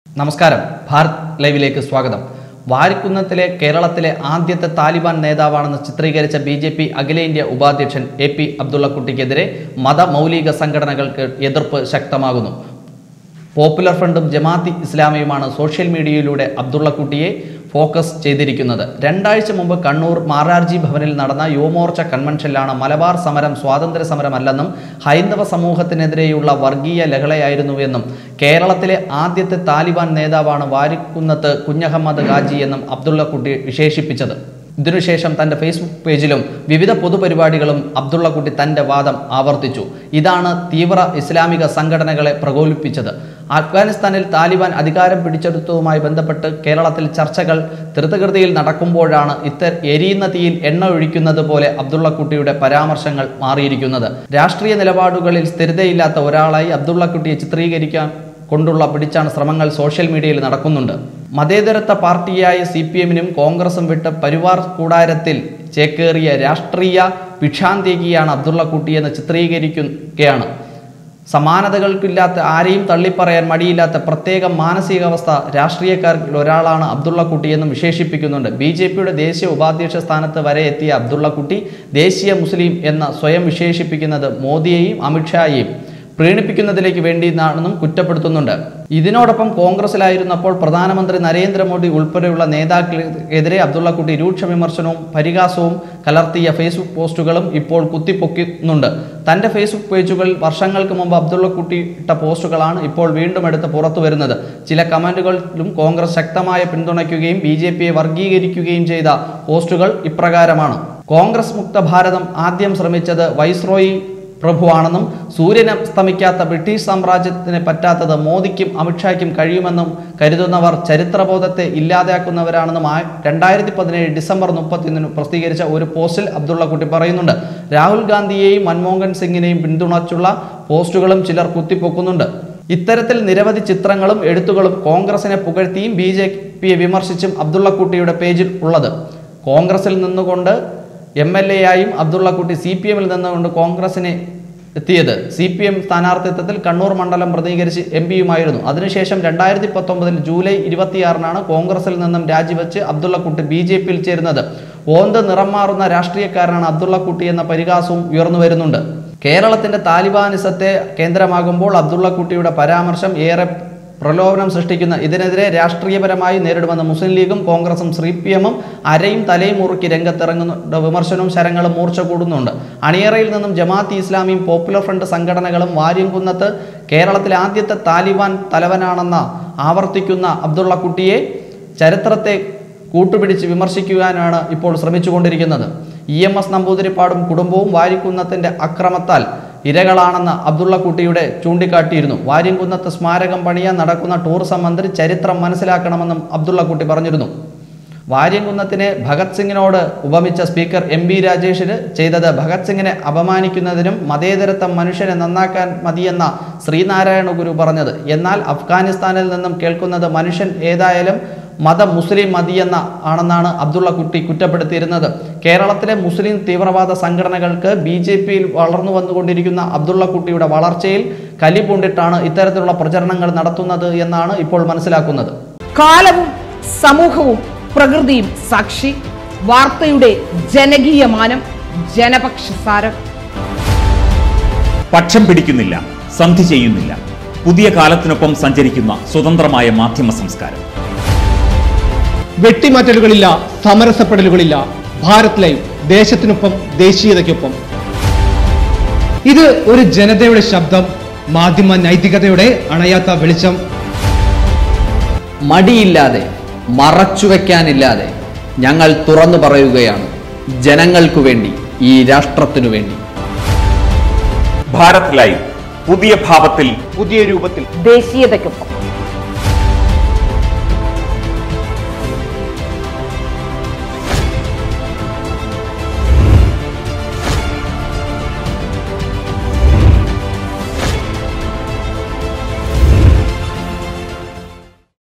നമസ്കാരം ഭാരത് ലൈവിലേക്ക് സ്വാഗതം വാരിക്കുന്നത്തിലെ കേരളത്തിലെ ആദ്യത്തെ താലിബാൻ നേതാവാണെന്ന് ചിത്രീകരിച്ച ബി ജെ പി അഖിലേന്ത്യാ ഉപാധ്യക്ഷൻ എ പി അബ്ദുള്ളക്കുട്ടിക്കെതിരെ മതമൗലിക സംഘടനകൾക്ക് എതിർപ്പ് ശക്തമാകുന്നു പോപ്പുലർ ഫ്രണ്ടും ജമാഅത്ത് ഇസ്ലാമിയുമാണ് സോഷ്യൽ മീഡിയയിലൂടെ അബ്ദുള്ളക്കുട്ടിയെ ഫോക്കസ് ചെയ്തിരിക്കുന്നത് രണ്ടാഴ്ച മുമ്പ് കണ്ണൂർ മാരാർജി ഭവനിൽ നടന്ന യുവമോർച്ച കൺവെൻഷനിലാണ് മലബാർ സമരം സ്വാതന്ത്ര്യ സമരമല്ലെന്നും ഹൈന്ദവ സമൂഹത്തിനെതിരെയുള്ള വർഗീയ ലഹളയായിരുന്നുവെന്നും കേരളത്തിലെ ആദ്യത്തെ താലിബാൻ നേതാവാണ് വാരിക്കുന്നത്ത് കുഞ്ഞഹമ്മദ് ഹാജി എന്നും അബ്ദുള്ളക്കുട്ടി വിശേഷിപ്പിച്ചത് ഇതിനുശേഷം തന്റെ ഫേസ്ബുക്ക് പേജിലും വിവിധ പൊതുപരിപാടികളും അബ്ദുള്ളക്കുട്ടി തന്റെ വാദം ആവർത്തിച്ചു ഇതാണ് തീവ്ര ഇസ്ലാമിക സംഘടനകളെ പ്രകോപിപ്പിച്ചത് അഫ്ഗാനിസ്ഥാനിൽ താലിബാൻ അധികാരം പിടിച്ചെടുത്തതുമായി ബന്ധപ്പെട്ട് കേരളത്തിൽ ചർച്ചകൾ ധൃതഗതിയിൽ നടക്കുമ്പോഴാണ് ഇത്തര എരിയുന്ന തീയിൽ എണ്ണ ഒഴിക്കുന്നത് പോലെ അബ്ദുള്ളക്കുട്ടിയുടെ പരാമർശങ്ങൾ മാറിയിരിക്കുന്നത് രാഷ്ട്രീയ നിലപാടുകളിൽ സ്ഥിരതയില്ലാത്ത ഒരാളായി അബ്ദുള്ളക്കുട്ടിയെ ചിത്രീകരിക്കാൻ കൊണ്ടുള്ള പിടിച്ചാണ് ശ്രമങ്ങൾ സോഷ്യൽ മീഡിയയിൽ നടക്കുന്നുണ്ട് മതേതരത്വ പാർട്ടിയായ സി പി എമ്മിനും കോൺഗ്രസും വിട്ട് പരിവാർ കൂടാരത്തിൽ ചേക്കേറിയ രാഷ്ട്രീയ ഭിക്ഷാന്തേകിയാണ് അബ്ദുള്ളക്കുട്ടിയെന്ന് ചിത്രീകരിക്കുകയാണ് സമാനതകൾക്കില്ലാത്ത ആരെയും തള്ളിപ്പറയാൻ മടിയില്ലാത്ത പ്രത്യേക മാനസികാവസ്ഥ രാഷ്ട്രീയക്കാരിൽ ഒരാളാണ് അബ്ദുള്ളക്കുട്ടിയെന്നും വിശേഷിപ്പിക്കുന്നുണ്ട് ബി ജെ പിയുടെ ദേശീയ ഉപാധ്യക്ഷ സ്ഥാനത്ത് വരെ എത്തിയ അബ്ദുള്ളക്കുട്ടി ദേശീയ മുസ്ലിം എന്ന സ്വയം വിശേഷിപ്പിക്കുന്നത് മോദിയെയും അമിത്ഷായെയും പ്രീണിപ്പിക്കുന്നതിലേക്ക് വേണ്ടിയെന്നാണെന്നും കുറ്റപ്പെടുത്തുന്നുണ്ട് ഇതിനോടൊപ്പം കോൺഗ്രസിലായിരുന്നപ്പോൾ പ്രധാനമന്ത്രി നരേന്ദ്രമോദി ഉൾപ്പെടെയുള്ള നേതാക്കൾക്കെതിരെ അബ്ദുള്ളക്കുട്ടി രൂക്ഷ വിമർശനവും പരിഹാസവും കലർത്തിയ ഫേസ്ബുക്ക് പോസ്റ്റുകളും ഇപ്പോൾ കുത്തിപ്പൊക്കുന്നുണ്ട് തന്റെ ഫേസ്ബുക്ക് പേജുകളിൽ വർഷങ്ങൾക്ക് മുമ്പ് അബ്ദുള്ളക്കുട്ടി ഇട്ട പോസ്റ്റുകളാണ് ഇപ്പോൾ വീണ്ടും എടുത്ത് പുറത്തു വരുന്നത് ചില കമന്റുകളിലും കോൺഗ്രസ് ശക്തമായ പിന്തുണയ്ക്കുകയും ബി ജെ പിയെ വർഗീകരിക്കുകയും ചെയ്ത പോസ്റ്റുകൾ ഇപ്രകാരമാണ് കോൺഗ്രസ് മുക്ത ഭാരതം ആദ്യം ശ്രമിച്ചത് വൈസ്രോയി പ്രഭുവാണെന്നും സൂര്യൻ അസ്തമിക്കാത്ത ബ്രിട്ടീഷ് സാമ്രാജ്യത്തിന് പറ്റാത്തത് മോദിക്കും അമിത്ഷായ്ക്കും കഴിയുമെന്നും കരുതുന്നവർ ചരിത്രബോധത്തെ ഇല്ലാതാക്കുന്നവരാണെന്നും ആ രണ്ടായിരത്തി പതിനേഴ് ഡിസംബർ മുപ്പത്തിയൊന്നിന് പ്രസിദ്ധീകരിച്ച ഒരു പോസ്റ്റിൽ അബ്ദുള്ളക്കുട്ടി പറയുന്നുണ്ട് രാഹുൽ ഗാന്ധിയെയും മൻമോഹൻ സിംഗിനെയും പിന്തുണച്ചുള്ള പോസ്റ്റുകളും ചിലർ കുത്തിപ്പൊക്കുന്നുണ്ട് ഇത്തരത്തിൽ നിരവധി ചിത്രങ്ങളും എഴുത്തുകളും കോൺഗ്രസിനെ പുകഴ്ത്തിയും ബി ജെ പിയെ വിമർശിച്ചും അബ്ദുള്ളക്കുട്ടിയുടെ പേജിൽ ഉള്ളത് കോൺഗ്രസിൽ നിന്നുകൊണ്ട് എം എൽ എ ആയും അബ്ദുള്ളക്കുട്ടി സി പി എമ്മിൽ നിന്നുകൊണ്ട് കോൺഗ്രസിനെ എത്തിയത് സി പി എം സ്ഥാനാർത്ഥിത്വത്തിൽ കണ്ണൂർ മണ്ഡലം പ്രതിനിധീകരിച്ച് എം പിയുമായിരുന്നു അതിനുശേഷം രണ്ടായിരത്തി പത്തൊമ്പതിൽ ജൂലൈ ഇരുപത്തിയാറിനാണ് കോൺഗ്രസിൽ നിന്നും രാജിവെച്ച് അബ്ദുള്ളക്കുട്ടി ബി ജെ പിയിൽ ചേരുന്നത് ഓന്ത് നിറം മാറുന്ന രാഷ്ട്രീയക്കാരനാണ് അബ്ദുള്ളക്കുട്ടി എന്ന പരിഹാസവും ഉയർന്നു വരുന്നുണ്ട് കേരളത്തിന്റെ താലിബാനിസത്തെ കേന്ദ്രമാകുമ്പോൾ അബ്ദുള്ളക്കുട്ടിയുടെ പരാമർശം ഏറെ പ്രലോഭനം സൃഷ്ടിക്കുന്ന ഇതിനെതിരെ രാഷ്ട്രീയപരമായി നേരിടുമെന്ന് മുസ്ലിം ലീഗും കോൺഗ്രസും സി പി എമ്മും അരയും തലയും മുറുക്കി രംഗത്തിറങ്ങുന്ന വിമർശനവും ശരങ്ങളും മൂർച്ച കൂടുന്നുണ്ട് അണിയറയിൽ നിന്നും ജമാഅത്ത് ഇസ്ലാമിയും പോപ്പുലർ ഫ്രണ്ട് സംഘടനകളും വാര്യംകുന്നത്ത് കേരളത്തിലെ ആദ്യത്തെ താലിബാൻ തലവനാണെന്ന ആവർത്തിക്കുന്ന അബ്ദുള്ളക്കുട്ടിയെ ചരിത്രത്തെ കൂട്ടുപിടിച്ച് വിമർശിക്കുവാനാണ് ഇപ്പോൾ ശ്രമിച്ചുകൊണ്ടിരിക്കുന്നത് ഇ എം എസ് നമ്പൂതിരിപ്പാടും കുടുംബവും വാരിക്കുന്നത്തിന്റെ അക്രമത്താൽ ഇരകളാണെന്ന് അബ്ദുള്ളക്കുട്ടിയുടെ ചൂണ്ടിക്കാട്ടിയിരുന്നു വാര്യംകുന്നത്ത് സ്മാരകം പണിയാൻ നടക്കുന്ന ടൂറിസം മന്ത്രി ചരിത്രം മനസ്സിലാക്കണമെന്നും അബ്ദുള്ളക്കുട്ടി പറഞ്ഞിരുന്നു വാര്യംകുന്നത്തിനെ ഭഗത് സിംഗിനോട് ഉപമിച്ച സ്പീക്കർ എം ബി രാജേഷിന് ചെയ്തത് ഭഗത് സിംഗിനെ അപമാനിക്കുന്നതിനും മതേതരത്വം മനുഷ്യനെ നന്നാക്കാൻ മതിയെന്ന ശ്രീനാരായണ ഗുരു പറഞ്ഞത് എന്നാൽ അഫ്ഗാനിസ്ഥാനിൽ നിന്നും കേൾക്കുന്നത് മനുഷ്യൻ ഏതായാലും മത മുസ്ലിം മതിയെന്ന ആണെന്നാണ് അബ്ദുള്ളക്കുട്ടി കുറ്റപ്പെടുത്തിയിരുന്നത് കേരളത്തിലെ മുസ്ലിം തീവ്രവാദ സംഘടനകൾക്ക് ബി ജെ പിയിൽ വളർന്നു വന്നുകൊണ്ടിരിക്കുന്ന അബ്ദുള്ളക്കുട്ടിയുടെ വളർച്ചയിൽ കലി പൂണ്ടിട്ടാണ് ഇത്തരത്തിലുള്ള പ്രചരണങ്ങൾ നടത്തുന്നത് എന്നാണ് ഇപ്പോൾ മനസ്സിലാക്കുന്നത് കാലവും സമൂഹവും പ്രകൃതിയും സാക്ഷി വാർത്തയുടെ ജനകീയ മാനം ജനപക്ഷസാരം പക്ഷം പിടിക്കുന്നില്ല സന്ധി ചെയ്യുന്നില്ല പുതിയ കാലത്തിനൊപ്പം സഞ്ചരിക്കുന്ന സ്വതന്ത്രമായ മാധ്യമ സംസ്കാരം വെട്ടിമാറ്റലുകളില്ല സമരസപ്പെടലുകളില്ല ഭാരത് ലൈവ് ദേശത്തിനൊപ്പം ദേശീയതയ്ക്കൊപ്പം ഇത് ഒരു ജനതയുടെ ശബ്ദം മാധ്യമ നൈതികതയുടെ അണയാത്ത വെളിച്ചം മടിയില്ലാതെ മറച്ചുവെക്കാനില്ലാതെ ഞങ്ങൾ തുറന്നു പറയുകയാണ് ജനങ്ങൾക്കു വേണ്ടി ഈ രാഷ്ട്രത്തിനു വേണ്ടി ഭാരത് ലൈവ് പുതിയ ഭാവത്തിൽ പുതിയ രൂപത്തിൽ ദേശീയതയ്ക്കൊപ്പം